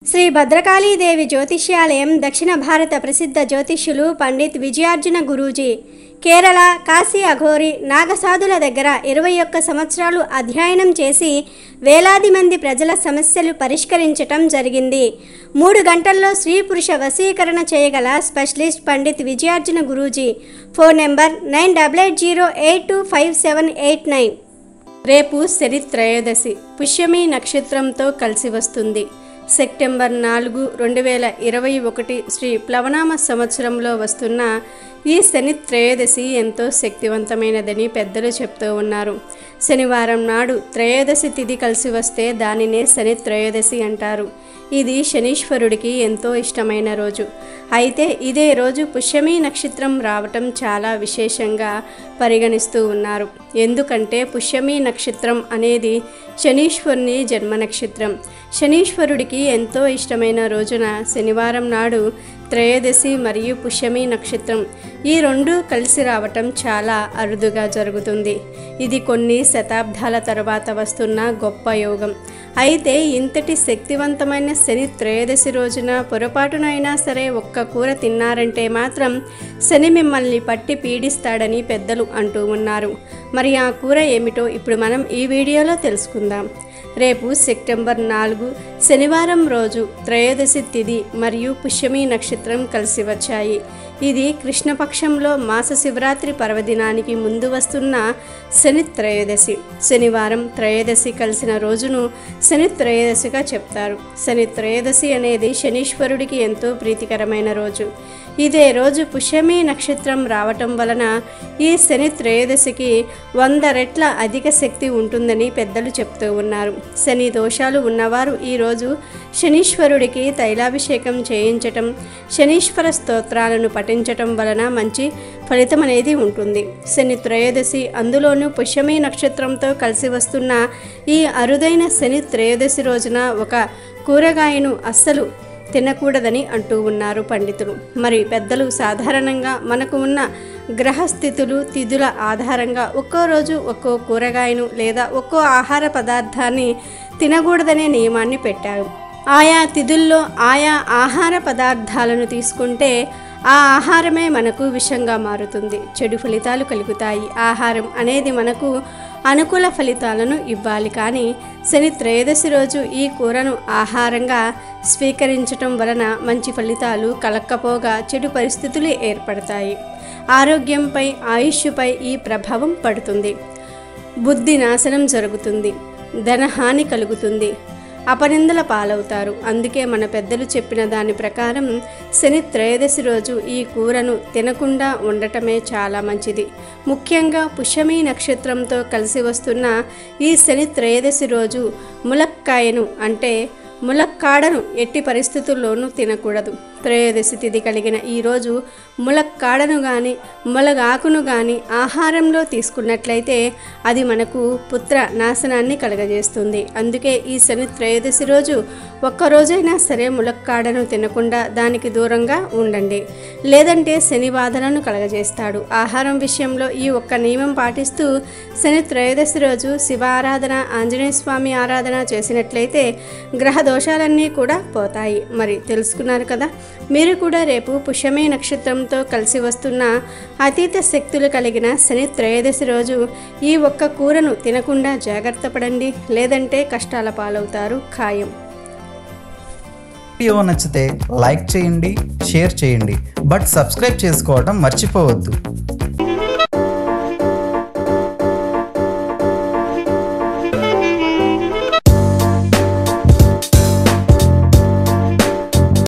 శ్రీ భద్రకాళీదేవి జ్యోతిష్యాలయం దక్షిణ భారత ప్రసిద్ధ జ్యోతిష్యులు పండిత్ విజయార్జున గురూజీ కేరళ కాశీ అఘోరి నాగసాధుల దగ్గర ఇరవై ఒక్క సంవత్సరాలు అధ్యయనం చేసి వేలాది మంది ప్రజల సమస్యలు పరిష్కరించటం జరిగింది మూడు గంటల్లో స్త్రీ పురుష వశీకరణ చేయగల specialist Pandit Vijayarjuna Guruji phone number nine double eight zero eight two five seven eight nine రేపు శని త్రయోదశి పుష్యమి నక్షత్రంతో కలిసి వస్తుంది సెప్టెంబర్ నాలుగు రెండు వేల ఇరవై ఒకటి శ్రీ ప్లవనామ సంవత్సరంలో వస్తున్న ఈ శని త్రయోదశి ఎంతో శక్తివంతమైనదని పెద్దలు చెప్తూ ఉన్నారు శనివారం నాడు త్రయోదశి తిథి కలిసి వస్తే దానినే శని త్రయోదశి అంటారు ఇది శనీశ్వరుడికి ఎంతో ఇష్టమైన రోజు అయితే ఇదే రోజు పుష్యమి నక్షత్రం రావటం చాలా విశేషంగా పరిగణిస్తూ ఉన్నారు ఎందుకంటే పుష్యమి నక్షత్రం అనేది శనీశ్వరుని జన్మ నక్షత్రం శనీశ్వరుడికి ఎంతో ఇష్టమైన రోజున శనివారం నాడు త్రయోదశి మరియు పుష్యమి నక్షత్రం ఈ రెండు కలిసి రావటం చాలా అరుదుగా జరుగుతుంది ఇది కొన్ని శతాబ్దాల తర్వాత వస్తున్న గొప్ప యోగం అయితే ఇంతటి శక్తివంతమైన శని త్రయోదశి రోజున పొరపాటునైనా సరే ఒక్క కూర తిన్నారంటే మాత్రం శని మిమ్మల్ని పట్టి పీడిస్తాడని పెద్దలు అంటూ ఉన్నారు మరి ఆ కూర ఏమిటో ఇప్పుడు మనం ఈ వీడియోలో తెలుసుకుందాం రేపు సెప్టెంబర్ నాలుగు శనివారం రోజు త్రయోదశి తిథి మరియు పుష్యమి నక్షత్రం కలిసి వచ్చాయి ఇది కృష్ణపక్షంలో మాస శివరాత్రి పర్వదినానికి ముందు వస్తున్న శని త్రయోదశి శనివారం త్రయోదశి కలిసిన రోజును శని త్రయోదశిగా చెప్తారు శని త్రయోదశి అనేది శనీశ్వరుడికి ఎంతో ప్రీతికరమైన రోజు ఇదే రోజు పుష్యమి నక్షత్రం రావటం వలన ఈ శని త్రయోదశికి వంద రెట్ల అధిక శక్తి ఉంటుందని పెద్దలు చెప్తూ ఉన్నారు శని దోషాలు ఉన్నవారు ఈరోజు శనీశ్వరుడికి తైలాభిషేకం చేయించటం శనీశ్వర స్తోత్రాలను పఠించటం వలన మంచి ఫలితం అనేది ఉంటుంది శని త్రయోదశి అందులోనూ పుష్యమి నక్షత్రంతో కలిసి వస్తున్న ఈ అరుదైన శని త్రయోదశి రోజున ఒక కూరగాయను అస్సలు తినకూడదని అంటూ ఉన్నారు పండితులు మరి పెద్దలు సాధారణంగా మనకు ఉన్న గ్రహస్థితులు తిథుల ఆధారంగా ఒక్కో రోజు ఒక్కో కూరగాయను లేదా ఒక్కో ఆహార పదార్థాన్ని తినకూడదనే నియమాన్ని పెట్టారు ఆయా తిథుల్లో ఆయా ఆహార పదార్థాలను తీసుకుంటే ఆ ఆహారమే మనకు విషంగా మారుతుంది చెడు ఫలితాలు కలుగుతాయి ఆహారం అనేది మనకు అనుకూల ఫలితాలను ఇవ్వాలి కానీ శని త్రయోదశి రోజు ఈ కూరను ఆహారంగా స్వీకరించటం వలన మంచి ఫలితాలు కలక్కపోగా చెడు పరిస్థితులు ఏర్పడతాయి ఆరోగ్యంపై ఆయుష్పై ఈ ప్రభావం పడుతుంది బుద్ధి నాశనం జరుగుతుంది ధనహాని కలుగుతుంది అపనిందల పాలవుతారు అందుకే మన పెద్దలు చెప్పిన దాని ప్రకారం శని త్రయోదశి రోజు ఈ కూరను తినకుండా ఉండటమే చాలా మంచిది ముఖ్యంగా పుష్యమి నక్షత్రంతో కలిసి వస్తున్న ఈ శని త్రయోదశి రోజు ములక్కాయను అంటే ములక్కాడను ఎట్టి పరిస్థితుల్లోనూ తినకూడదు త్రయోదశి తిథి కలిగిన ఈరోజు ములక్కాడను కానీ ములగాకును కానీ ఆహారంలో తీసుకున్నట్లయితే అది మనకు పుత్ర నాశనాన్ని కలగజేస్తుంది అందుకే ఈ శని త్రయోదశి రోజు ఒక్కరోజైనా సరే ములక్కాడను తినకుండా దానికి దూరంగా ఉండండి లేదంటే శని బాధలను కలగజేస్తాడు ఆహారం విషయంలో ఈ ఒక్క నియమం పాటిస్తూ శని త్రయోదశి రోజు శివ ఆరాధన ఆంజనేయ స్వామి ఆరాధన చేసినట్లయితే గ్రహ దోషాలన్నీ కూడా పోతాయి మరి తెలుసుకున్నారు కదా మీరు కూడా రేపు పుష్యమే నక్షత్రంతో కలిసి వస్తున్న అతీత శక్తులు కలిగిన శని త్రయోదశి రోజు ఈ ఒక్క కూరను తినకుండా జాగ్రత్త పడండి లేదంటే కష్టాల పాలవుతారు ఖాయం వీడియో నచ్చితే లైక్ చేయండి షేర్ చేయండి బట్ సబ్స్క్రైబ్ చేసుకోవడం మర్చిపోవద్దు